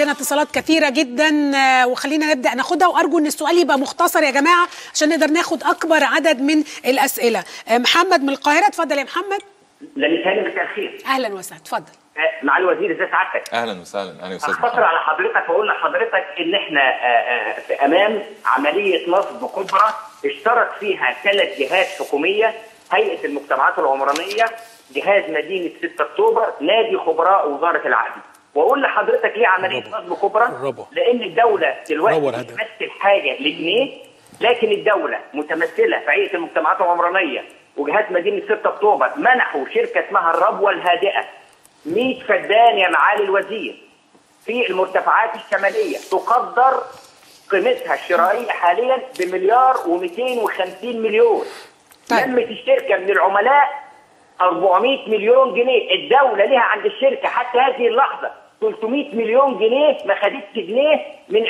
عندنا اتصالات كثيره جدا آه، وخلينا نبدا ناخدها وارجو ان السؤال يبقى مختصر يا جماعه عشان نقدر ناخد اكبر عدد من الاسئله آه، محمد من القاهره اتفضل يا محمد لان تاني مساء الخير اهلا وسهلا اتفضل آه، مع الوزير ازي سعادتك اهلا وسهلا اهلا استاذ اختصر محمد على حضرتك واقول لحضرتك ان احنا آه، آه، في امام عمليه نصب كبرى اشترك فيها ثلاث جهات حكوميه هيئه المجتمعات العمرانيه جهاز مدينه 6 اكتوبر نادي خبراء وزاره العدل واقول لحضرتك ليه عمليه نصب كبرى الربو. لان الدوله دلوقتي ربو الهدف. بتمثل حاجه لجنيه لكن الدوله متمثله في هيئه المجتمعات العمرانيه وجهات مدينه 6 اكتوبر منحوا شركه اسمها الربوه الهادئه 100 فدان يا معالي الوزير في المرتفعات الشماليه تقدر قيمتها الشرائيه حاليا بمليار و250 مليون طيب. لمت الشركه من العملاء 400 مليون جنيه الدوله لها عند الشركه حتى هذه اللحظه 300 مليون جنيه ما خدتش جنيه من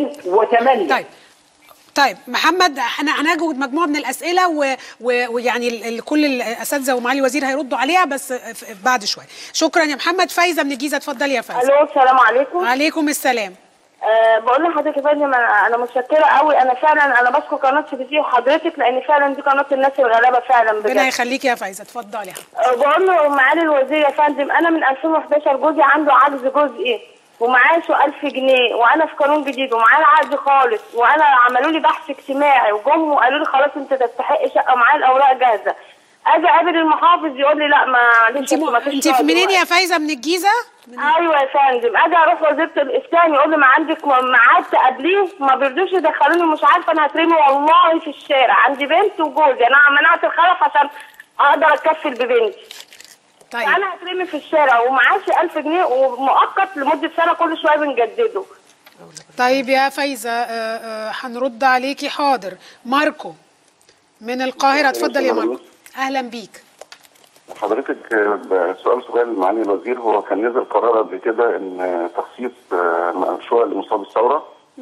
2008 طيب طيب محمد احنا هنجود مجموعه من الاسئله و- و- ويعني ال- ال- كل الاساتذه ومعالي الوزير هيردوا عليها بس ف- بعد شويه شكرا يا محمد فايزه من الجيزه اتفضلي يا فايزه الو السلام عليكم عليكم السلام أه بقول لحضرتك يا فندم انا أنا متشكره قوي انا فعلا انا بشكر قناه سي بي سي وحضرتك لان فعلا دي قناه الناس الغلابه فعلا ربنا بجد يخليكي يا فايزه اتفضلي يا حبيبتي. أه بقول له معالي الوزير يا فندم انا من 2011 جوزي عنده عجز جزئي ومعاشه 1000 جنيه وانا في قانون جديد ومعايا العقد خالص وانا عملوا لي بحث اجتماعي وجم وقالوا لي خلاص انت تستحق شقه معايا الاوراق جاهزه اجي اقابل المحافظ يقول لي لا معلش انت م... ما فيش انت وقت منين يا دلوقتي. فايزه من الجيزه من... ايوه يا فندم اجي اروح وزيره الاسكان يقول لي ما عندك م- ميعاد تقابليه ما بيرضوش يدخلوني مش عارفه انا هترمي والله في الشارع عندي بنت وجوزي انا منعت الخلف عشان اقدر اتكفل ببنتي طيب انا هترمي في الشارع ومعاشي 1000 جنيه ومؤقت لمده سنه كل شويه بنجدده طيب يا فايزه آه، آه، هنرد عليكي حاضر ماركو من القاهره اتفضل يا ماركو اهلا بيك حضرتك آه، سؤال سؤال معالي الوزير هو كان نزل قرار قبل كده ان آه، تخصيص آه، مشروع لمصاب الثوره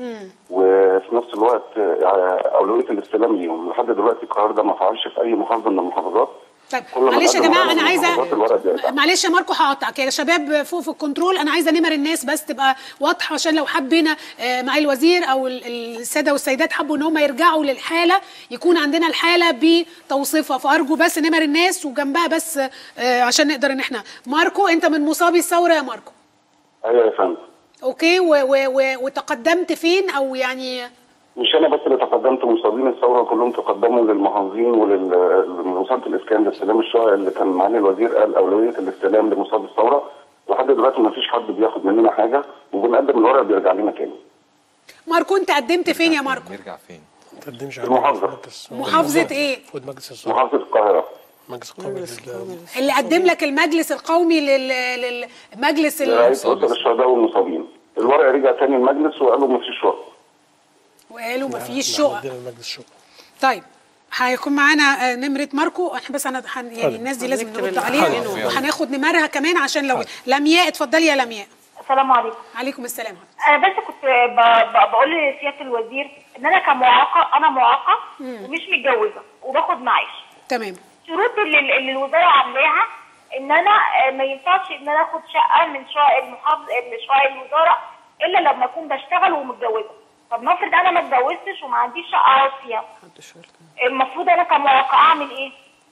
وفي نفس الوقت آه، اولويه الاستلام ليهم لحد دلوقتي القرار ده ما فعلش في اي محافظه من المحافظات طيب كل ما معلش يا نقدم جماعه ورق انا من عايزه المحافظات الورق بيرجع. معلش يا ماركو هقطعك يا شباب فوق في الكنترول انا عايزه نمر الناس بس تبقى واضحه عشان لو حبينا آه، مع الوزير او ال- الساده والسيدات حبوا ان هم يرجعوا للحاله يكون عندنا الحاله بتوصيفها فارجو بس نمر الناس وجنبها بس آه، عشان نقدر ان احنا ماركو انت من مصابي الثوره يا ماركو ايوه يا فندم اوكي و و و وتقدمت فين او يعني مش انا بس اللي تقدمت مصابين الثوره كلهم تقدموا للمحافظين ولوزاره الاسكان لاستلام الشقق اللي كان معالي الوزير قال اولويه الاستلام لمصاب الثوره لحد دلوقتي ما فيش حد بياخد مننا حاجه وبنقدم الورق بيرجع لنا تاني ماركو انت قدمت فين يا ماركو نرجع فين ما تقدمش المحافظة. مجلس- محافظه ايه فوق مجلس الصوت محافظه القاهره مجلس القومي لل- اللي قدم لك المجلس القومي لل- للمجلس ال... رئيس اسر الشهداء والمصابين الورق رجع تاني المجلس وقالوا ما فيش وقت وقالوا مفيش نحن شقق ادينا المجلس الشقق طيب هيكون معانا آه، نمره ماركو احنا بس انا هن- يعني الناس دي لازم نرد عليها حاضر. وهناخد نمرها كمان عشان لو لمياء اتفضلي يا لمياء السلام عليكم عليكم السلام انا بس كنت ب- ب- بقول لسياده الوزير ان انا كمعاقه انا معاقه ومش متجوزه وباخد معاش تمام شروط اللي, اللي الوزاره عاملاها ان انا آه، ما ينفعش ان انا اخد شقه من شقق المحافظ من شقق الوزاره الا لما اكون بشتغل ومتجوزه طب نفرض انا ما اتجوزتش وما عنديش شقه اقعد فيها المفروض انا كمعاقه اعمل ايه؟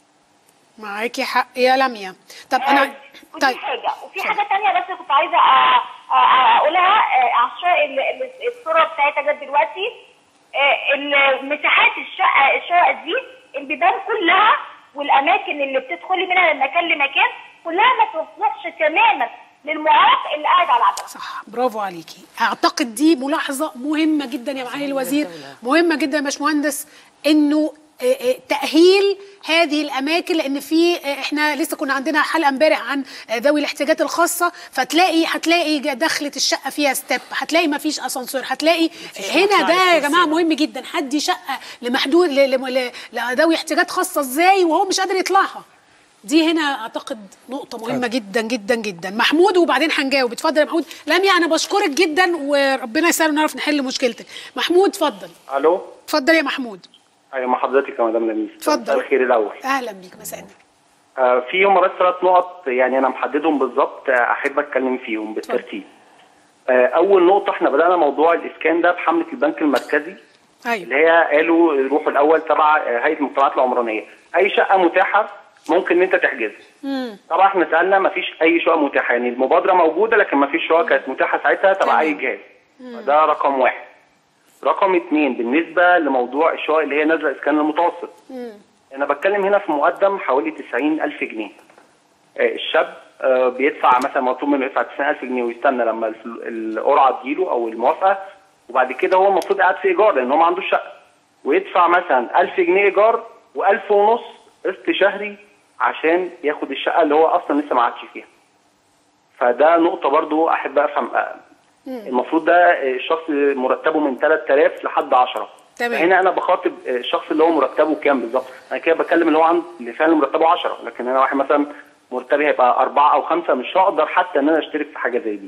معاكي حق يا لمياء طب انا ودي طيب حاجه وفي حاجه تانية بس كنت عايزه أ- أ- اقولها آه، عشان ال- ال- الصوره بتاعتها جت دلوقتي آه، ال- مساحات الشقه الشقق دي البيبان كلها والاماكن اللي بتدخلي منها من مكان لمكان كلها ما تصلحش تماما للمعاق اللي قاعد على العجله صح برافو عليكي اعتقد دي ملاحظه مهمه جدا يا معالي الوزير مهمه جدا يا باشمهندس انه آه، آه، تاهيل هذه الاماكن لان في آه، احنا لسه كنا عندنا حلقه امبارح عن آه، ذوي الاحتياجات الخاصه فتلاقي هتلاقي جا- دخلة الشقه فيها ستيب هتلاقي ما فيش اسانسير هتلاقي هنا ده يا جماعه مهم جدا حد شقه لمحدود ل- ل- ل- لذوي احتياجات خاصه ازاي وهو مش قادر يطلعها دي هنا اعتقد نقطة مهمة جدا جدا جدا محمود وبعدين هنجاوب اتفضل يا محمود لميا انا بشكرك جدا وربنا يسهل ونعرف نحل مشكلتك محمود اتفضل الو اتفضل يا محمود ايوه مع حضرتك يا مدام لميس اتفضل. مساء الخير الاول اهلا بيك مساء النور آه في هم بس ثلاث نقط يعني انا محددهم بالظبط آه، احب اتكلم فيهم بالترتيب آه، اول نقطه احنا بدانا موضوع الاسكان ده بحمله البنك المركزي اللي ايوه هي قالوا روحوا الاول تبع آه، هيئه المجتمعات العمرانيه اي شقه متاحه ممكن ان انت تحجزها طبعا احنا سالنا ما فيش اي شقه متاحه يعني المبادره موجوده لكن ما فيش شقه كانت متاحه ساعتها تبع اي جهاز ده رقم واحد رقم اثنين بالنسبه لموضوع الشقق اللي هي نازله اسكان المتوسط انا بتكلم هنا في مقدم حوالي 90000 جنيه آه، الشاب آه، بيدفع مثلا مطلوب منه يدفع 90000 جنيه ويستنى لما الفل- القرعه تجيله او الموافقه وبعد كده هو المفروض قاعد في ايجار لان هو ما عندوش شقه ويدفع مثلا 1000 جنيه ايجار و1000 ونص قسط شهري عشان ياخد الشقه اللي هو اصلا لسه ما عادش فيها فده نقطه برضو احب افهم آه، المفروض ده آه، الشخص مرتبه من 3000 لحد 10 تمام. هنا انا بخاطب آه، الشخص اللي هو مرتبه كام بالظبط انا كده بتكلم اللي هو عند اللي فعلا مرتبه 10 لكن انا واحد مثلا مرتبي هيبقى أربعة أو خمسة مش هقدر حتى إن أنا أشترك في حاجة زي دي.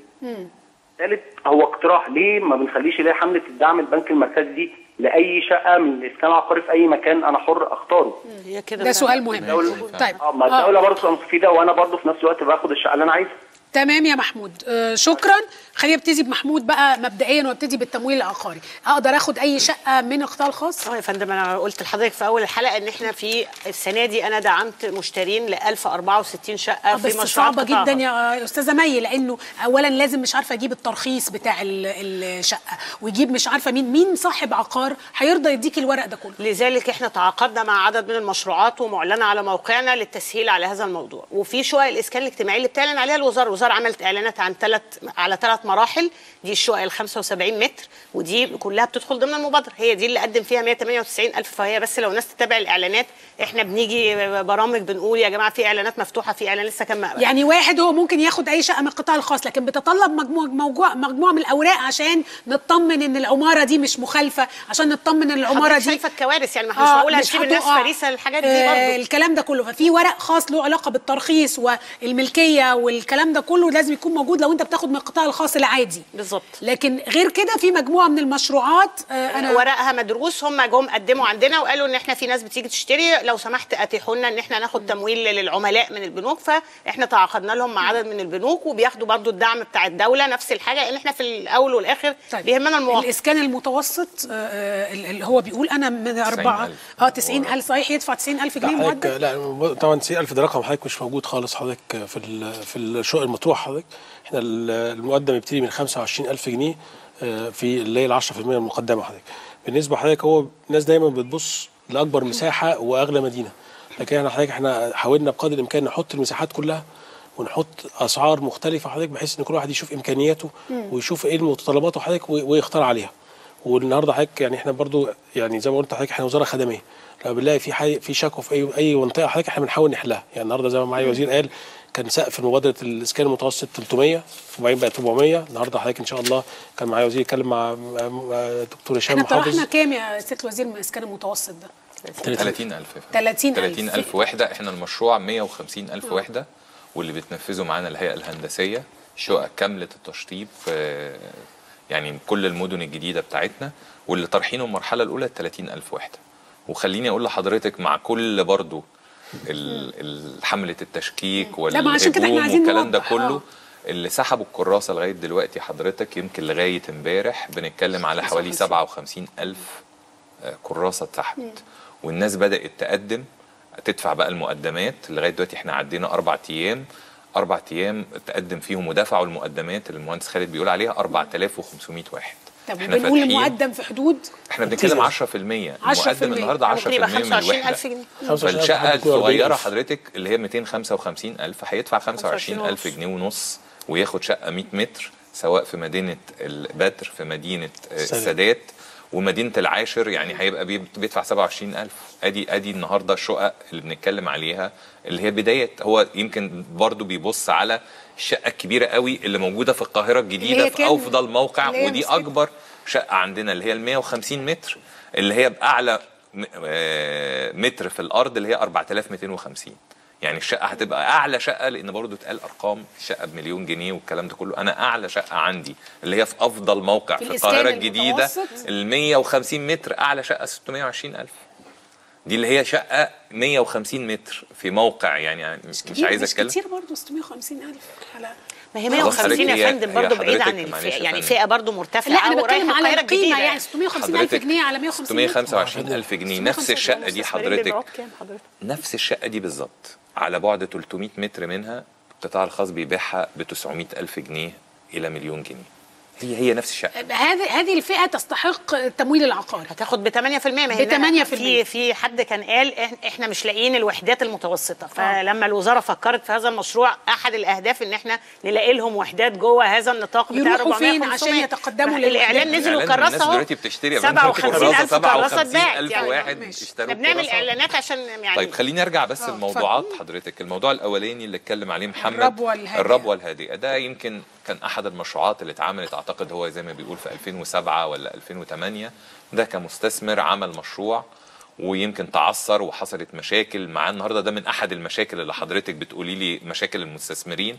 ثالث هو اقتراح ليه ما بنخليش ليه حملة الدعم البنك المركزي دي لأي شقة من الإسكان العقاري في أي مكان أنا حر أختاره. هي كده ده فعلا. سؤال مهم الدولة- طيب اه ما آه. الدولة برضه تبقى مستفيدة وأنا برضه في نفس الوقت باخد الشقة اللي أنا عايزها. تمام يا محمود آه شكرا خلينا نبتدي بمحمود بقى مبدئيا وابتدي بالتمويل العقاري اقدر اخد اي شقه من القطاع الخاص اه يا فندم انا قلت لحضرتك في اول الحلقه ان احنا في السنه دي انا دعمت مشترين ل 1064 شقه آه، في بس مشروعات صعبه قطاع جدا خاص. يا استاذه مي لانه اولا لازم مش عارفه اجيب الترخيص بتاع ال- الشقه ويجيب مش عارفه مين مين صاحب عقار هيرضى يديك الورق ده كله لذلك احنا تعاقدنا مع عدد من المشروعات ومعلنه على موقعنا للتسهيل على هذا الموضوع وفي شقق الاسكان الاجتماعي اللي بتعلن عليها الوزاره الوزاره عملت اعلانات عن ثلاث على ثلاث مراحل دي الشقق ال 75 متر ودي كلها بتدخل ضمن المبادره هي دي اللي قدم فيها 198 الف فهي بس لو الناس تتابع الاعلانات احنا بنيجي برامج بنقول يا جماعه في اعلانات مفتوحه في اعلان لسه كان مقبل. يعني واحد هو ممكن ياخد اي شقه من القطاع الخاص لكن بتطلب مجموعه مجموعه مجموعه من الاوراق عشان نطمن ان العماره دي مش مخالفه عشان نطمن ان العماره حضرتك دي شايفه الكوارث يعني ما احنا مش معقول هنسيب مش الناس هتقع. فريسه الحاجات دي آه برضه الكلام ده كله ففي ورق خاص له علاقه بالترخيص والملكيه والكلام ده كله لازم يكون موجود لو انت بتاخد من القطاع الخاص العادي بالظبط لكن غير كده في مجموعه من المشروعات آه انا ورقها مدروس هم جم قدموا عندنا وقالوا ان احنا في ناس بتيجي تشتري لو سمحت اتيحوا لنا ان احنا ناخد تمويل للعملاء من البنوك فاحنا تعاقدنا لهم مع عدد من البنوك وبياخدوا برضو الدعم بتاع الدوله نفس الحاجه ان احنا في الاول والاخر طيب بيهمنا المواطن الاسكان المتوسط آه، آه، اللي هو بيقول انا من اربعه 90,000. اه 90000 صحيح يدفع 90000 جنيه حضرتك مقدم لا طبعا 90000 ده رقم حضرتك مش موجود خالص حضرتك في ال- في الشقق المطروح حضرتك احنا ال- المقدم يبتدي من 25000 جنيه آه، في اللي هي ال 10% المقدمه حضرتك بالنسبه لحضرتك هو الناس دايما بتبص لاكبر مساحه واغلى مدينه لكن احنا حضرتك احنا حاولنا بقدر الامكان نحط المساحات كلها ونحط اسعار مختلفه حضرتك بحيث ان كل واحد يشوف امكانياته ويشوف ايه متطلباته حضرتك وي- ويختار عليها والنهارده حضرتك يعني احنا برضو يعني زي ما قلت لحضرتك احنا وزاره خدميه لما بنلاقي في حي في شكوى في اي اي منطقه حضرتك احنا بنحاول نحلها يعني النهارده زي ما معالي الوزير قال كان سقف مبادره الاسكان المتوسط 300 وبعدين بقى 400 النهارده حضرتك ان شاء الله كان معالي الوزير يتكلم مع مع- مع دكتور هشام احنا محافظ طرحنا كام يا ست الوزير من الاسكان المتوسط ده 30000 30,000. 30000 وحده احنا المشروع 150000 وحده واللي بتنفذه معانا الهيئه الهندسيه شقق كامله التشطيب في يعني كل المدن الجديده بتاعتنا واللي طارحينه المرحله الاولى 30000 وحده وخليني اقول لحضرتك مع كل برضو ال- ال- حمله التشكيك لا، ما عشان كده احنا والهجوم عايزين والكلام ده نوضح. كله آه. اللي سحبوا الكراسه لغايه دلوقتي حضرتك يمكن لغايه امبارح بنتكلم على حوالي 57 الف كراسه اتسحبت والناس بدات تقدم تدفع بقى المقدمات لغايه دلوقتي احنا عدينا اربع ايام اربع ايام تقدم فيهم ودفعوا المقدمات اللي المهندس خالد بيقول عليها 4500 واحد طب احنا وبنقول فاتحين المقدم في حدود احنا بنتكلم 10% 10% المقدم النهارده 10% ممكن يبقى من 25000 الوحده جنيه 25,000 فالشقه حضرتك يكون الصغيره 40,000. حضرتك اللي هي 255000 هيدفع 25000 جنيه ونص وياخد شقه 100 متر سواء في مدينه البدر في مدينه آه، السادات. السادات ومدينه العاشر يعني هيبقى بي- بيدفع 27000 ادي ادي النهارده الشقق اللي بنتكلم عليها اللي هي بدايه هو يمكن برضو بيبص على الشقه الكبيره قوي اللي موجوده في القاهره اللي الجديده هي في كام؟ افضل موقع اللي هي ودي مسكت. اكبر شقه عندنا اللي هي ال 150 متر اللي هي باعلى م- آه، متر في الارض اللي هي 4250 يعني الشقه هتبقى اعلى شقه لان برضو اتقال ارقام الشقه بمليون جنيه والكلام ده كله انا اعلى شقه عندي اللي هي في افضل موقع في في, الإسكان القاهره الجديده المتوسط؟ ال 150 متر اعلى شقه 620000 دي اللي هي شقه 150 متر في موقع يعني مش, مش كتير عايز مش اتكلم كتير برضه 650000 على ما هي خلاص 150 حضرتك يا هي- فندم هي برضه بعيد عن حضرتك معلش الفئه يا يعني فندم. فئه برضه مرتفعه لا انا بتكلم ورايحة على القاهرة القيمه الجديدة. يعني 650 الف حضرتك جنيه على 150 625 ألف جنيه نفس الشقة دي المستثمرين حضرتك بيبيعوا بكام حضرتك؟ نفس الشقة دي بالظبط على بعد 300 متر منها القطاع الخاص بيبيعها ب 900 ألف جنيه إلى مليون جنيه هي هي نفس الشقة هذه هذه الفئه تستحق التمويل العقاري هتاخد ب 8% ما هي ب 8%. في في حد كان قال إح- احنا مش لاقيين الوحدات المتوسطه فلما الوزاره فكرت في هذا المشروع احد الاهداف ان احنا نلاقي لهم وحدات جوه هذا النطاق بتاع يروحوا 400 فين 500. عشان يتقدموا ما للوحدات؟ الاعلان نزل الإعلان وكراسه الناس اهو دلوقتي بتشتري يا فندم شوفي 57000 كراسة، كراسه اتباعت 57000 يعني واحد ماشي. اشتروا احنا بنعمل كراسة. اعلانات عشان يعني طيب خليني ارجع بس آه، الموضوعات اتفضل. حضرتك الموضوع الاولاني اللي اتكلم عليه محمد الربوة الهادئة. الربوه الهادئه ده يمكن كان احد المشروعات اللي اتعملت اعتقد هو زي ما بيقول في 2007 ولا 2008 ده كمستثمر عمل مشروع ويمكن تعثر وحصلت مشاكل معاه النهارده ده من احد المشاكل اللي حضرتك بتقولي لي مشاكل المستثمرين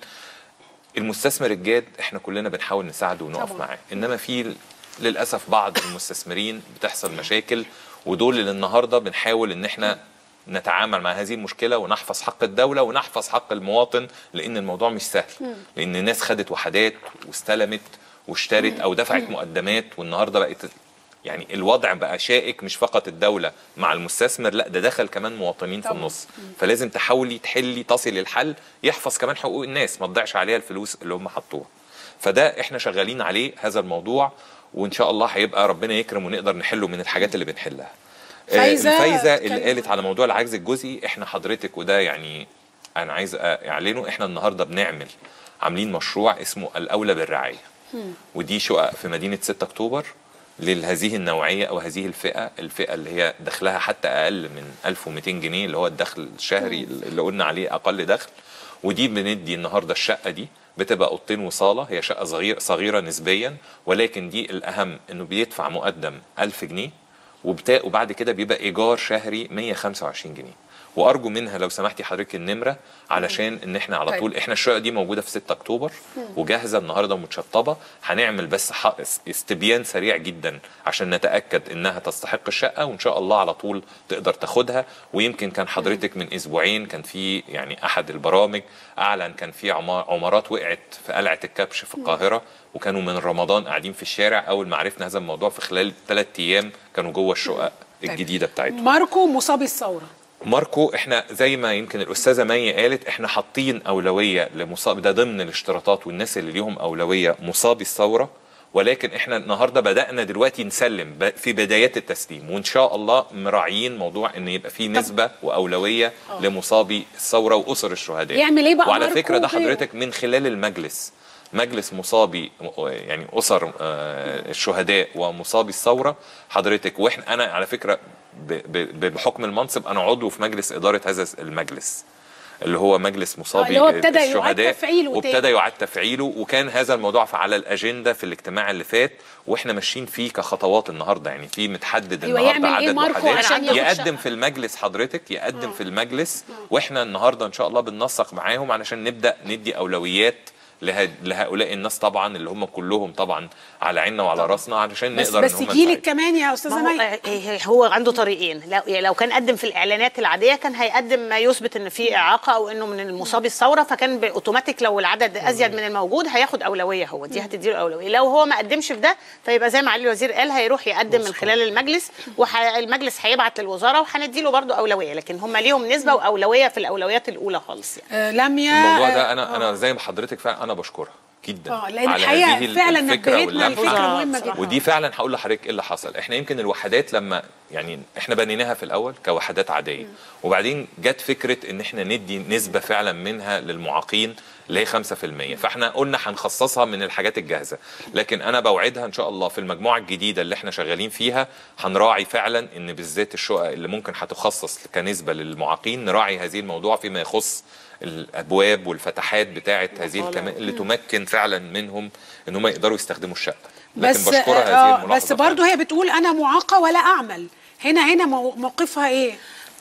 المستثمر الجاد احنا كلنا بنحاول نساعده ونقف طبعاً. معاه انما في للاسف بعض المستثمرين بتحصل مشاكل ودول اللي النهارده بنحاول ان احنا نتعامل مع هذه المشكله ونحفظ حق الدوله ونحفظ حق المواطن لان الموضوع مش سهل لان الناس خدت وحدات واستلمت واشترت او دفعت مقدمات والنهارده بقت يعني الوضع بقى شائك مش فقط الدوله مع المستثمر لا ده دخل كمان مواطنين في طبعاً. النص فلازم تحاولي تحلي تصل الحل يحفظ كمان حقوق الناس ما تضيعش عليها الفلوس اللي هم حطوها فده احنا شغالين عليه هذا الموضوع وان شاء الله هيبقى ربنا يكرم ونقدر نحله من الحاجات اللي بنحلها آه، فايزة الفايزه اللي اتكلم قالت على موضوع العجز الجزئي احنا حضرتك وده يعني انا عايز اعلنه احنا النهارده بنعمل عاملين مشروع اسمه الاولى بالرعايه ودي شقق في مدينه 6 اكتوبر لهذه النوعيه او هذه الفئه الفئه اللي هي دخلها حتى اقل من 1200 جنيه اللي هو الدخل الشهري اللي قلنا عليه اقل دخل ودي بندي النهارده الشقه دي بتبقى اوضتين وصاله هي شقه صغيره صغيره نسبيا ولكن دي الاهم انه بيدفع مقدم 1000 جنيه وبتا... وبعد كده بيبقى ايجار شهري 125 جنيه وارجو منها لو سمحتي حضرتك النمره علشان ان احنا على طيب. طول احنا الشقه دي موجوده في 6 اكتوبر وجاهزه النهارده ومتشطبه هنعمل بس ح- استبيان سريع جدا عشان نتاكد انها تستحق الشقه وان شاء الله على طول تقدر تاخدها ويمكن كان حضرتك من اسبوعين كان في يعني احد البرامج اعلن كان في عما- عمارات وقعت في قلعه الكبش في القاهره وكانوا من رمضان قاعدين في الشارع اول ما عرفنا هذا الموضوع في خلال ثلاث ايام كانوا جوه الشقق الجديده بتاعتهم ماركو مصابي الثوره ماركو احنا زي ما يمكن الاستاذه مي قالت احنا حاطين اولويه لمصاب ده ضمن الاشتراطات والناس اللي ليهم اولويه مصابي الثوره ولكن احنا النهارده بدانا دلوقتي نسلم ب- في بدايات التسليم وان شاء الله مراعيين موضوع ان يبقى في نسبه واولويه لمصابي الثوره واسر الشهداء يعمل إيه بقى وعلى ماركو فكره ده غيره؟ حضرتك من خلال المجلس مجلس مصابي يعني اسر آه، الشهداء ومصابي الثوره حضرتك واحنا انا على فكره ب- ب- بحكم المنصب انا عضو في مجلس اداره هذا المجلس اللي هو مجلس مصابي اللي هو ابتدى يعاد الشهداء تفعيله وابتدى تاني. يعاد تفعيله وكان هذا الموضوع على الاجنده في الاجتماع اللي فات واحنا ماشيين فيه كخطوات النهارده يعني في متحدد أيوة، النهارده يعمل إيه عدد ماركو وحدات عشان ياخد يقدم شقة؟ في المجلس حضرتك يقدم في المجلس واحنا النهارده ان شاء الله بننسق معاهم علشان نبدا ندي اولويات له- لهؤلاء الناس طبعا اللي هم كلهم طبعا على عيننا وعلى راسنا علشان بس نقدر بس ان هم جيلك نساعدهم. كمان يا استاذه ما هو, مي آه، آه، هو عنده طريقين لو لو كان قدم في الاعلانات العاديه كان هيقدم ما يثبت ان في اعاقه او انه من المصابي الثوره فكان باوتوماتيك لو العدد ازيد من الموجود هياخد اولويه هو دي هتدي له اولويه لو هو ما قدمش في ده فيبقى زي ما علي الوزير قال هيروح يقدم من خلال المجلس والمجلس هيبعت للوزاره وهندي له برضه اولويه لكن هم ليهم نسبه واولويه في الاولويات الاولى خالص يعني آه، لميا الموضوع آه، ده انا انا زي ما حضرتك فعلا انا بشكرها جدا اه لان على الحقيقه هذه فعلا الفكرة نبهتنا واللمحة. الفكره آه، مهمه بصراحة. جدا ودي فعلا هقول لحضرتك ايه اللي حصل احنا يمكن الوحدات لما يعني احنا بنيناها في الاول كوحدات عاديه وبعدين جت فكره ان احنا ندي نسبه فعلا منها للمعاقين اللي هي 5% فاحنا قلنا هنخصصها من الحاجات الجاهزه لكن انا بوعدها ان شاء الله في المجموعه الجديده اللي احنا شغالين فيها هنراعي فعلا ان بالذات الشقق اللي ممكن هتخصص كنسبه للمعاقين نراعي هذه الموضوع فيما يخص الابواب والفتحات بتاعه هذه الكمان اللي تمكن فعلا منهم ان هم يقدروا يستخدموا الشقه لكن بس بشكرها هذه آه الملاحظه بس برضه هي بتقول انا معاقه ولا اعمل هنا هنا مو- موقفها ايه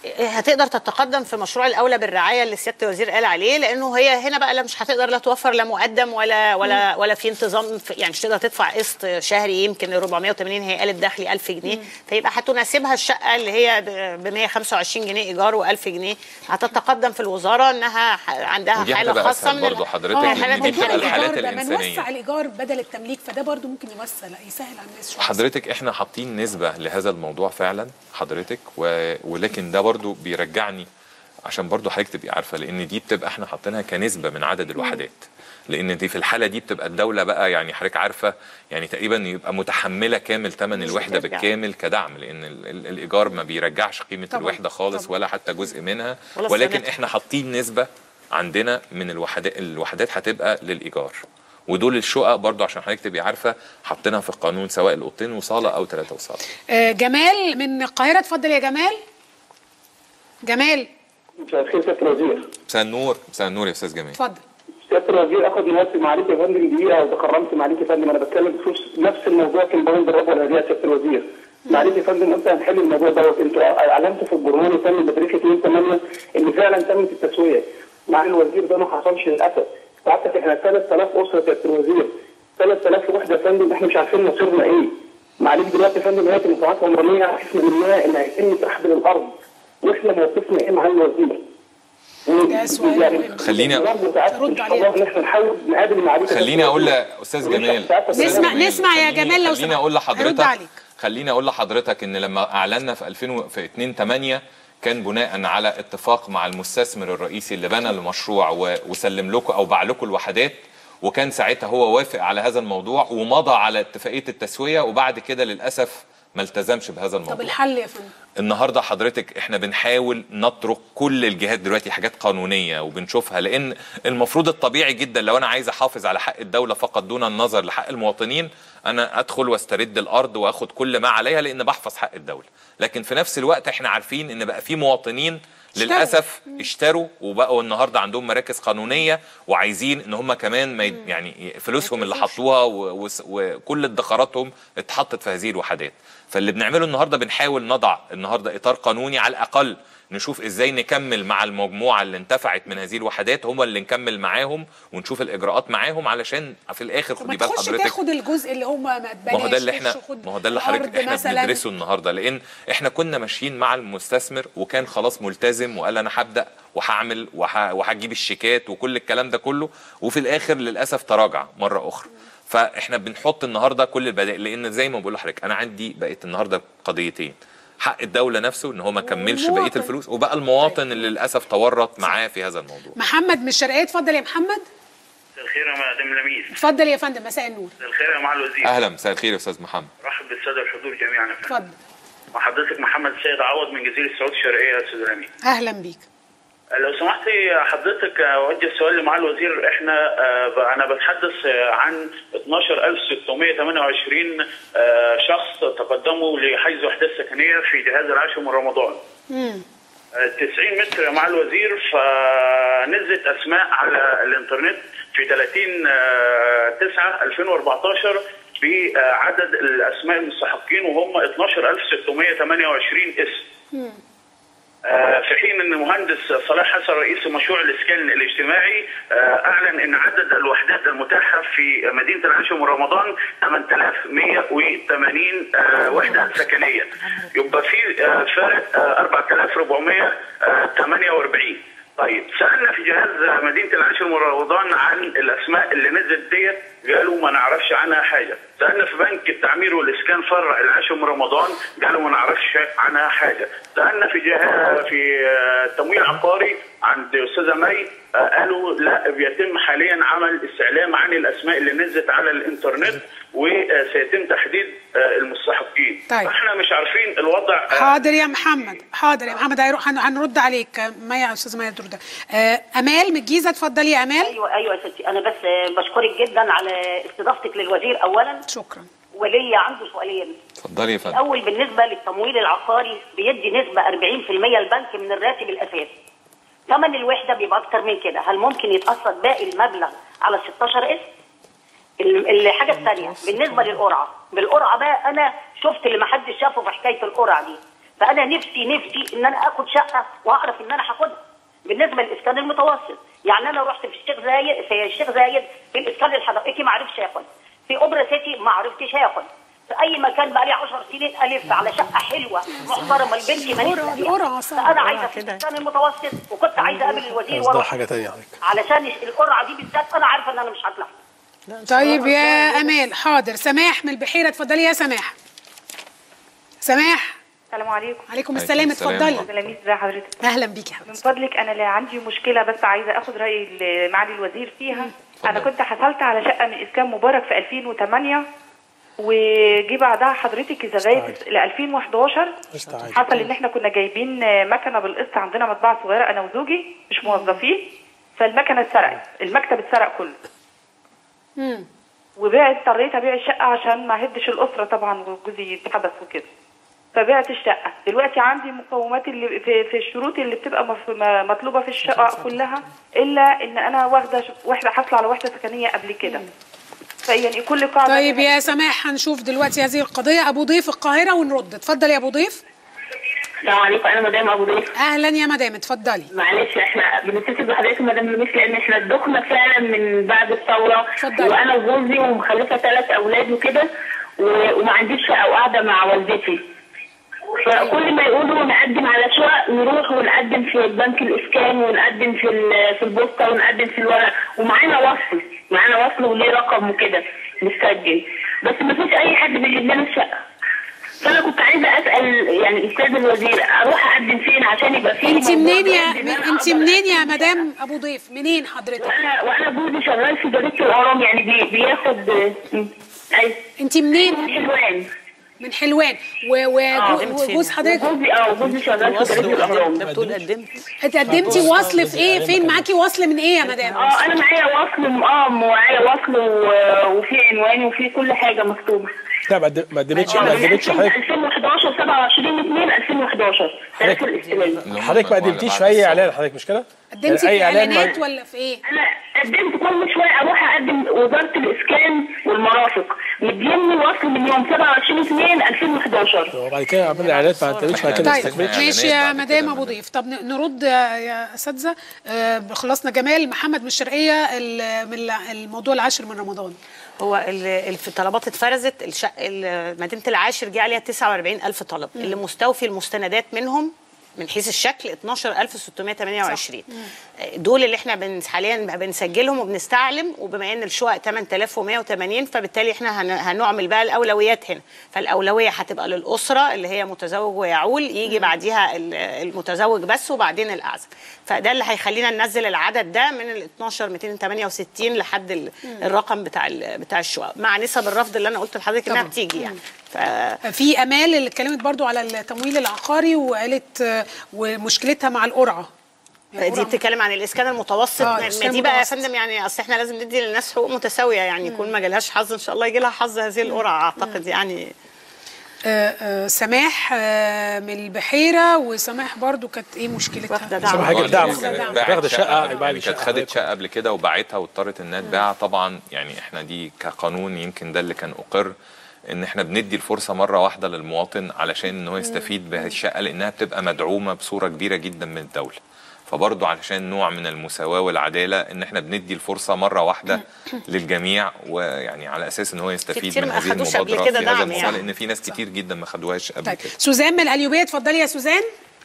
هتقدر تتقدم في مشروع الاولى بالرعايه اللي سياده الوزير قال عليه لانه هي هنا بقى لا مش هتقدر لا توفر لا مقدم ولا ولا ولا في انتظام في يعني مش تقدر تدفع قسط شهري يمكن 480 هي قالت دخلي 1000 جنيه فيبقى هتناسبها الشقه اللي هي ب 125 جنيه ايجار و1000 جنيه هتتقدم في الوزاره انها ح- عندها ودي حاله هتبقى خاصه اسهل من برضه ال- حضرتك آه، لان الحالات دي بتبقى الخارجية. الحالات الإيجار ده، ما الانسانيه نوسع الايجار بدل التمليك فده برضو ممكن يوسع يسهل على الناس شويه حضرتك احنا حاطين نسبة لهذا الموضوع فعلا حضرتك و... ولكن ده برضو بيرجعني عشان برضو حضرتك تبقي عارفة لان دي بتبقى احنا حاطينها كنسبة من عدد الوحدات لان دي في الحالة دي بتبقى الدولة بقى يعني حضرتك عارفة يعني تقريبا يبقى متحملة كامل ثمن مش الوحدة بترجع. بالكامل كدعم لان ال... ال... الايجار ما بيرجعش قيمة طبعاً، الوحدة خالص طبعاً. ولا حتى جزء منها ولا ولكن السنة. احنا حاطين نسبة عندنا من الوحدات الوحدات هتبقى للايجار ودول الشقق برضو عشان حضرتك تبقي عارفه حاطينها في القانون سواء الاوضتين وصاله او ثلاثه وصاله آه، جمال من القاهره اتفضل يا جمال جمال مساء الخير سياده الوزير مساء النور مساء النور يا استاذ جمال اتفضل سياده الوزير اخد نفسي معاليك يا فندم دقيقه وتكرمت معاليك يا فندم انا بتكلم بخصوص نفس الموضوع كان بوين بالرب والهديه يا سياده الوزير معاليك يا فندم امتى هنحل الموضوع دوت انتوا اعلنتوا في البرنامج يا فندم بتاريخ 2 8 ان فعلا تمت التسويه معالي الوزير ده ما حصلش للاسف ساعتك احنا 3000 اسره يا سياده الوزير 3000 وحده يا فندم احنا مش عارفين مصيرنا ايه معاليك دلوقتي يا فندم هيئه المنفعات العمرانيه عرفنا منها ان هيتم سحب الارض واحنا موقفنا ايه معالي الوزير؟ ده سؤال مهم. خليني- رد عليه. ان احنا نحاول نقابل معاليك خليني اقول لاستاذ جمال أستاذ نسمع- جمال، نسمع يا خليني- جمال لو خليني سمحت. اقول هرد لحضرتك عليك. خليني اقول لحضرتك ان لما اعلنا في 2000 و- في 2 8 كان بناء على اتفاق مع المستثمر الرئيسي اللي بنى المشروع و- وسلم لكم او باع لكم الوحدات وكان ساعتها هو وافق على هذا الموضوع ومضى على اتفاقيه التسويه وبعد كده للاسف ما التزمش بهذا الموضوع طب الحل يا فندم النهارده حضرتك احنا بنحاول نترك كل الجهات دلوقتي حاجات قانونيه وبنشوفها لان المفروض الطبيعي جدا لو انا عايز احافظ على حق الدوله فقط دون النظر لحق المواطنين انا ادخل واسترد الارض واخد كل ما عليها لان بحفظ حق الدوله لكن في نفس الوقت احنا عارفين ان بقى في مواطنين اشتروا. للاسف اشتروا وبقوا النهارده عندهم مراكز قانونيه وعايزين ان هم كمان ما ي- يعني فلوسهم اللي حطوها و- وس- وكل ادخاراتهم اتحطت في هذه الوحدات فاللي بنعمله النهارده بنحاول نضع النهارده اطار قانوني على الاقل نشوف ازاي نكمل مع المجموعه اللي انتفعت من هذه الوحدات هم اللي نكمل معاهم ونشوف الاجراءات معاهم علشان في الاخر طب ما خدي بال تخش حضرتك تاخد الجزء اللي هم ما ما هو ده اللي اتبناش، احنا خش خد ما هو ده اللي الأرض حضرتك احنا مثلاً. بندرسه النهارده لان احنا كنا ماشيين مع المستثمر وكان خلاص ملتزم وقال انا هبدا وهعمل وه- وهجيب الشيكات وكل الكلام ده كله وفي الاخر للاسف تراجع مره اخرى فاحنا بنحط النهارده كل البدائل لان زي ما بقول لحضرتك انا عندي بقت النهارده قضيتين حق الدوله نفسه ان هو ما كملش بقيه والمواطن. الفلوس وبقى المواطن اللي للاسف تورط معاه في هذا الموضوع محمد من الشرقيه اتفضل يا محمد مساء الخير يا مدام لميس اتفضل يا فندم مساء النور مساء الخير يا معالي الوزير اهلا مساء الخير يا استاذ محمد رحب بالساده الحضور جميعا يا فندم اتفضل مع حضرتك محمد سيد عوض من جزيره السعود الشرقيه يا استاذ لميس اهلا بيك لو سمحتي حضرتك اوجه سؤال لمعالي الوزير احنا آه، ب- انا بتحدث آه، عن 12628 آه، شخص تقدموا لحجز وحدات سكنيه في جهاز العاشر من رمضان. مم. 90 متر يا معالي الوزير فنزلت اسماء على الانترنت في 30 آه، 9 2014 بعدد الاسماء المستحقين وهم 12628 اسم. آه، في حين ان المهندس صلاح حسن رئيس مشروع الاسكان الاجتماعي آه، اعلن ان عدد الوحدات المتاحه في مدينه العاشر من رمضان 8180 آه، وحده سكنيه يبقى في آه، فرق آه، 4448 طيب سالنا في جهاز مدينه العاشر من رمضان عن الاسماء اللي نزلت ديت قالوا ما نعرفش عنها حاجه سالنا في بنك التعمير والاسكان فرع العاشر من رمضان قالوا ما نعرفش عنها حاجه سالنا في جهاز في آه، التمويل العقاري عند استاذه مي آه، قالوا لا بيتم حاليا عمل استعلام عن الاسماء اللي نزلت على الانترنت وسيتم تحديد آه، المستحقين طيب. احنا مش عارفين الوضع آه، حاضر يا محمد حاضر يا محمد هيروح هن- هنرد عليك ما يا استاذ مايا ترد آه امال من الجيزه اتفضلي يا امال ايوه ايوه يا ستي انا بس بشكرك جدا على استضافتك للوزير اولا شكرا وليا عنده سؤالين اتفضلي يا فندم الاول بالنسبه للتمويل العقاري بيدي نسبه 40% البنك من الراتب الاساسي ثمن الوحده بيبقى اكتر من كده هل ممكن يتقسط باقي المبلغ على 16 اسم ال- الحاجه الثانيه بالنسبه للقرعه بالقرعه بقى انا شفت اللي ما حدش شافه في حكايه القرعه دي فانا نفسي نفسي ان انا اخد شقه واعرف ان انا هاخدها بالنسبه للاسكان المتوسط يعني انا رحت في الشيخ زايد في الشيخ زايد في الاسكان الحدائقي ما عرفتش اخد في اوبرا سيتي ما عرفتش اخد في اي مكان بقى لي 10 سنين الف على شقه حلوه محترمه لبنتي ما القرعة- نفسي القرعة فيها. صعبة. فانا عايزه في كده. الاسكان المتوسط وكنت عايزه اقابل الوزير قصدها واروح حاجه تانية حضرتك علشان القرعه دي بالذات انا عارفه ان انا مش هطلع طيب يا امال حاضر سماح من البحيره اتفضلي يا سماح سماح السلام عليكم عليكم السلام السلام. اتفضلي تلاميذ ازي حضرتك اهلا بيكي يا من حبيبتي فضلك انا اللي عندي مشكله بس عايزه اخد راي ال- معالي الوزير فيها اتفضل. انا كنت حصلت على شقه من اسكان مبارك في 2008 وجي بعدها حضرتك لغايه ل 2011 استعاد. حصل ان احنا كنا جايبين مكنه بالقسط عندنا مطبعه صغيره انا وزوجي مش موظفين فالمكنه اتسرقت المكتب اتسرق كله مم. وبعت اضطريت ابيع الشقه عشان ما اهدش الاسره طبعا وجوزي اتحبس وكده فبعت الشقه دلوقتي عندي مقومات اللي في, في الشروط اللي بتبقى مف- م- مطلوبه في الشقه كلها الا ان انا واخده ش- واحده حاصله على وحده سكنيه قبل كده فيعني كل قاعده طيب يا سماح هنشوف دلوقتي هذه القضيه ابو ضيف القاهره ونرد اتفضلي يا ابو ضيف السلام عليكم انا مدام ابو ضيف اهلا يا مدام اتفضلي معلش احنا بنتصل بحضرتك مدام لميس لان احنا الدخله فعلا من بعد الثوره اتفضلي. وانا وجوزي ومخلفه ثلاث اولاد وكده و- وما عنديش شقه وقاعده مع والدتي فكل ما يقولوا نقدم على شقق نروح ونقدم في بنك الاسكان ونقدم في ال- في البوسطه ونقدم في الورق ومعانا وصل معانا وصل وليه رقم وكده مسجل بس ما فيش اي حد بيجيب لنا الشقه فانا كنت عايزه اسال يعني الاستاذ الوزير اروح اقدم فين عشان يبقى فيه انت موضوع منين يا بجد إن أنا انت أقدر منين يا أقدم مدام ابو ضيف منين حضرتك وانا وانا جوزي شغال في جريده الاهرام يعني بي بياخد ايوه انت منين من حلوان من حلوان و- و- وجوز حضرتك وجوزي اه جوزي شغال في جريده الاهرام ده بتقول قدمت اتقدمتي وصل في ايه فين معاكي وصل من ايه يا مدام اه انا معايا وصل اه معايا وصل و- وفي عنواني وفي كل حاجه مكتوبه لا ما قد- ما قدمتش اه ما من قدمتش حضرتك 2011 27 2 2011 تاريخ الاستلام حضرتك ما قدمتيش في اي اعلان حضرتك مش كده؟ قدمتي أي في إعلان ما- اعلانات ولا في ايه انا قدمت كل شويه اروح اقدم وزاره الاسكان والمرافق مديني وصل من يوم 27 2 2011 وبعد كده عملنا اعلانات ما قدمتش بعد كده ما طيب استكملتش ماشي يا مدام ابو ضيف طب ن- نرد يا يا اساتذه آه، خلصنا جمال محمد من الشرقيه ال- من الموضوع العاشر من رمضان هو ال- ال- في الطلبات اتفرزت الشق ال- مدينه العاشر جه عليها 49000 طلب مم. اللي مستوفي المستندات منهم من حيث الشكل 12628 دول اللي احنا بن حاليا بنسجلهم وبنستعلم وبما ان الشقق 8180 فبالتالي احنا هن- هنعمل بقى الاولويات هنا فالاولويه هتبقى للاسره اللي هي متزوج ويعول يجي بعديها ال- المتزوج بس وبعدين الاعزب فده اللي هيخلينا ننزل العدد ده من ال 12268 لحد ال- مم. الرقم بتاع ال- بتاع الشقق مع نسب الرفض اللي انا قلت لحضرتك انها طبعاً. بتيجي يعني ف... في امال اللي اتكلمت برضو على التمويل العقاري وقالت آه، ومشكلتها مع القرعه دي بتتكلم عن الاسكان المتوسط آه، ما- الإسكان ما دي بقى يا المتوسط. فندم يعني اصل احنا لازم ندي للناس حقوق متساويه يعني يكون ما جالهاش حظ ان شاء الله يجي لها حظ هذه القرعه اعتقد يعني آه، آه، سماح آه، من البحيره وسماح برضو كانت ايه مشكلتها سماح كانت دعم باعت واخده شقه يعني بعد كانت خدت شقه قبل كده وباعتها واضطرت انها تبيعها طبعا يعني احنا دي كقانون يمكن ده اللي كان اقر ان احنا بندي الفرصه مره واحده للمواطن علشان ان هو يستفيد بهذه الشقه لانها بتبقى مدعومه بصوره كبيره جدا من الدوله فبرضه علشان نوع من المساواه والعداله ان احنا بندي الفرصه مره واحده للجميع ويعني على اساس ان هو يستفيد كتير من ما هذه أخدوش قبل المبادره كده في هذا دعم الموضوع يعني. لان في ناس كتير جدا ما خدوهاش قبل طيب كده سوزان من القليوبيه اتفضلي يا سوزان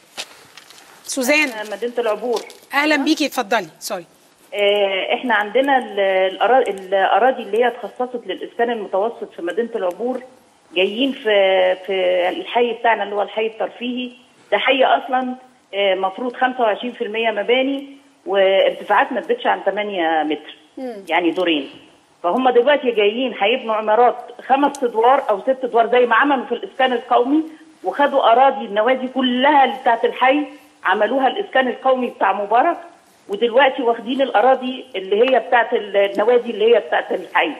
سوزان مدينه العبور اهلا بيكي اتفضلي سوري آه، احنا عندنا ال- الأرا- الاراضي اللي هي اتخصصت للاسكان المتوسط في مدينه العبور جايين في في الحي بتاعنا اللي هو الحي الترفيهي ده حي اصلا آه، مفروض 25% مباني وارتفاعات ما تزيدش عن 8 متر يعني دورين فهم دلوقتي جايين هيبنوا عمارات خمس ادوار او ست ادوار زي ما عملوا في الاسكان القومي وخدوا اراضي النوادي كلها اللي بتاعت الحي عملوها الاسكان القومي بتاع مبارك ودلوقتي واخدين الاراضي اللي هي بتاعت النوادي اللي هي بتاعت الحي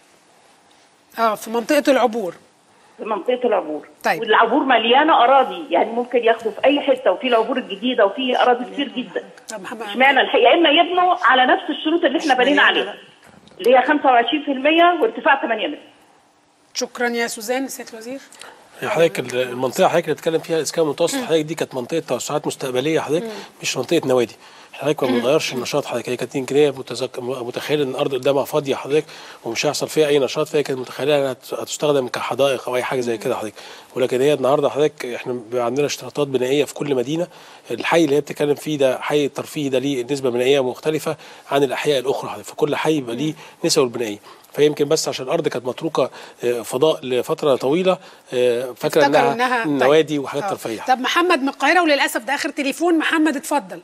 اه في منطقه العبور في منطقه العبور طيب. والعبور مليانه اراضي يعني ممكن ياخدوا في اي حته وفي العبور الجديده وفي اراضي كتير جدا اشمعنى الحي يا اما يبنوا على نفس الشروط اللي احنا بنينا عليها اللي هي 25% وارتفاع 8 متر شكرا يا سوزان سياده الوزير هي حضرتك ال- المنطقه حضرتك اللي بتتكلم فيها الاسكان المتوسط حضرتك دي كانت منطقه توسعات مستقبليه حضرتك مش منطقه نوادي حضرتك ما بنغيرش النشاط حضرتك هي كانت يمكن هي متذك- متخيله ان الارض قدامها فاضيه حضرتك ومش هيحصل فيها اي نشاط فهي كانت متخيله انها هت- هتستخدم كحدائق او اي حاجه زي كده حضرتك ولكن هي النهارده حضرتك احنا بيبقى عندنا اشتراطات بنائيه في كل مدينه الحي اللي هي بتتكلم فيه ده حي ترفيهي ده ليه نسبه بنائيه مختلفه عن الاحياء الاخرى حضرتك فكل حي يبقى ليه نسبه البنائيه فيمكن بس عشان الارض كانت متروكه آه، فضاء لفتره طويله آه، فاكره افتكروا انها, إنها- نوادي طيب. وحاجات آه. ترفيهيه طب محمد من القاهره وللاسف ده اخر تليفون محمد اتفضل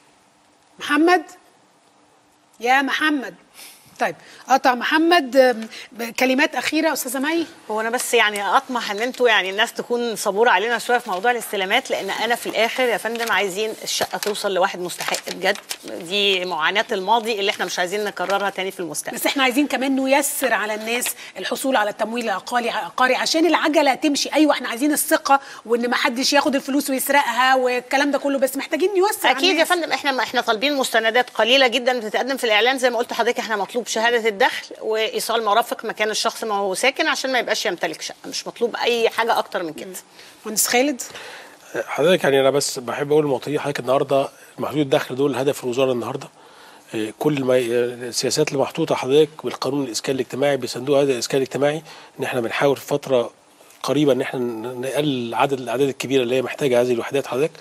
محمد يا محمد طيب قطع محمد آم، كلمات اخيره استاذه مي هو انا بس يعني اطمح ان انتوا يعني الناس تكون صبوره علينا شويه في موضوع الاستلامات لان انا في الاخر يا فندم عايزين الشقه توصل لواحد مستحق بجد دي معاناه الماضي اللي احنا مش عايزين نكررها تاني في المستقبل بس احنا عايزين كمان نيسر على الناس الحصول على التمويل العقاري عقاري عشان العجله تمشي ايوه احنا عايزين الثقه وان ما حدش ياخد الفلوس ويسرقها والكلام ده كله بس محتاجين نيسر على اكيد يا الناس. فندم احنا ما احنا طالبين مستندات قليله جدا بتتقدم في الاعلان زي ما قلت لحضرتك احنا مطلوب شهاده الدخل وايصال مرافق مكان الشخص ما هو ساكن عشان ما يبقاش يمتلك شقه مش مطلوب اي حاجه اكتر من كده مهندس خالد حضرتك يعني انا بس بحب اقول للمواطنين حضرتك النهارده محدود الدخل دول هدف الوزاره النهارده إيه، كل ما السياسات اللي محطوطه حضرتك بالقانون الاسكان الاجتماعي بصندوق هذا الاسكان الاجتماعي ان احنا بنحاول في فتره قريبه ان احنا نقلل عدد الاعداد الكبيره اللي هي محتاجه هذه الوحدات حضرتك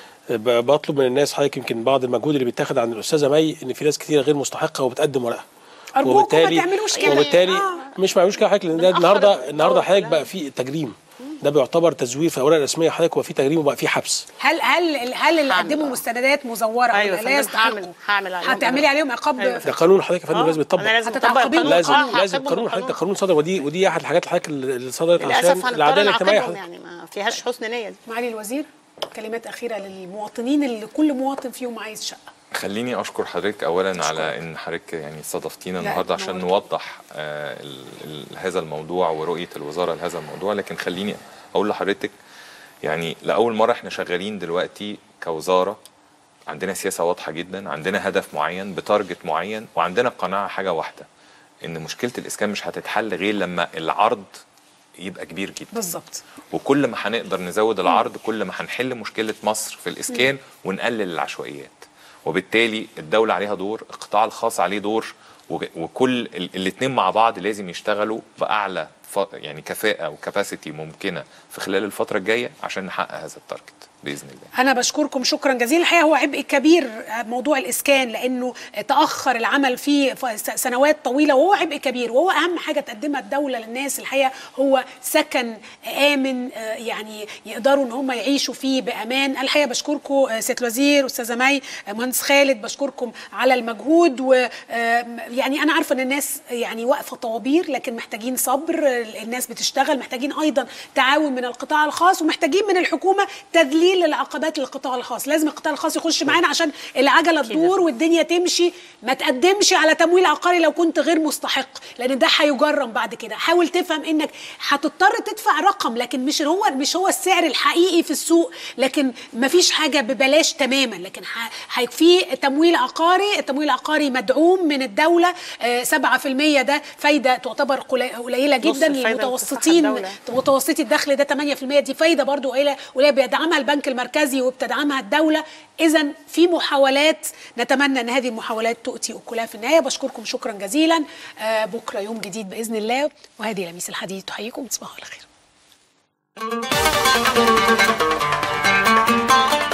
ب- بطلب من الناس حضرتك يمكن بعض المجهود اللي بيتاخد عن الاستاذه مي ان في ناس كتيره غير مستحقه وبتقدم ورقها أرجوكم ما تعملوش كده. وبالتالي آه. مش معملوش كده حضرتك لان ده النهارده النهارده حضرتك بقى في تجريم ده بيعتبر تزوير في اوراق رسميه حضرتك وفي تجريم وبقى في حبس هل هل هل اللي قدموا مستندات مزوره أيوة ولا يا لا فندم، هعمل- يستحقوا هعمل عليهم هتعملي عليهم عقاب ده قانون حضرتك يا فندم آه. لازم يتطبق أنا لازم هتتعاقبيهم أطبق لازم القانون. لازم هعاقبهم قانون حضرتك ده قانون صدر ودي ودي احد الحاجات حضرتك اللي صدرت للاسف عشان هنضطر العداله الاجتماعيه نعاقبهم حضرتك. يعني ما فيهاش حسن نيه دي معالي الوزير كلمات اخيره للمواطنين اللي كل مواطن فيهم عايز شقه خليني اشكر حضرتك اولا على ان حضرتك يعني استضفتينا لا، النهارده عشان نورت. نوضح آه ال ال هذا الموضوع ورؤيه الوزاره لهذا الموضوع لكن خليني اقول لحضرتك يعني لاول مره احنا شغالين دلوقتي كوزاره عندنا سياسه واضحه جدا عندنا هدف معين بتارجت معين وعندنا قناعه حاجه واحده ان مشكله الاسكان مش هتتحل غير لما العرض يبقى كبير جدا بالظبط وكل ما هنقدر نزود العرض كل ما هنحل مشكله مصر في الاسكان ونقلل العشوائيات وبالتالي الدوله عليها دور القطاع الخاص عليه دور وج- وكل الاثنين مع بعض لازم يشتغلوا باعلى ف- يعني كفاءه وكباسيتي ممكنه في خلال الفتره الجايه عشان نحقق هذا التارجت باذن الله انا بشكركم شكرا جزيلا الحقيقه هو عبء كبير موضوع الاسكان لانه تاخر العمل فيه ف- سنوات طويله وهو عبء كبير وهو اهم حاجه تقدمها الدوله للناس الحقيقه هو سكن امن آه، يعني يقدروا ان هم يعيشوا فيه بامان الحقيقه بشكركم آه، سياده الوزير استاذه مي آه، مهندس خالد بشكركم على المجهود ويعني انا عارفه ان الناس يعني واقفه طوابير لكن محتاجين صبر آه، الناس بتشتغل محتاجين ايضا تعاون من القطاع الخاص ومحتاجين من الحكومه تذليل العقبات للقطاع الخاص لازم القطاع الخاص يخش معانا عشان العجله تدور والدنيا تمشي ما تقدمش على تمويل عقاري لو كنت غير مستحق لان ده هيجرم بعد كده حاول تفهم انك هتضطر تدفع رقم لكن مش هو مش هو السعر الحقيقي في السوق لكن ما فيش حاجه ببلاش تماما لكن ح- ح- في تمويل عقاري التمويل العقاري مدعوم من الدوله آه، 7% ده فايده تعتبر قلي- قليله نص جدا الفايدة اللي للمتوسطين بتدفعها الدولة. متوسطي الدخل ده 8% دي فايده برضو قليله قليله بيدعمها البنك المركزي وبتدعمها الدوله اذا في محاولات نتمنى ان هذه المحاولات تؤتي اكلها في النهايه بشكركم شكرا جزيلا آه، بكره يوم جديد باذن الله وهذه لميس الحديد تحييكم تصبحوا على خير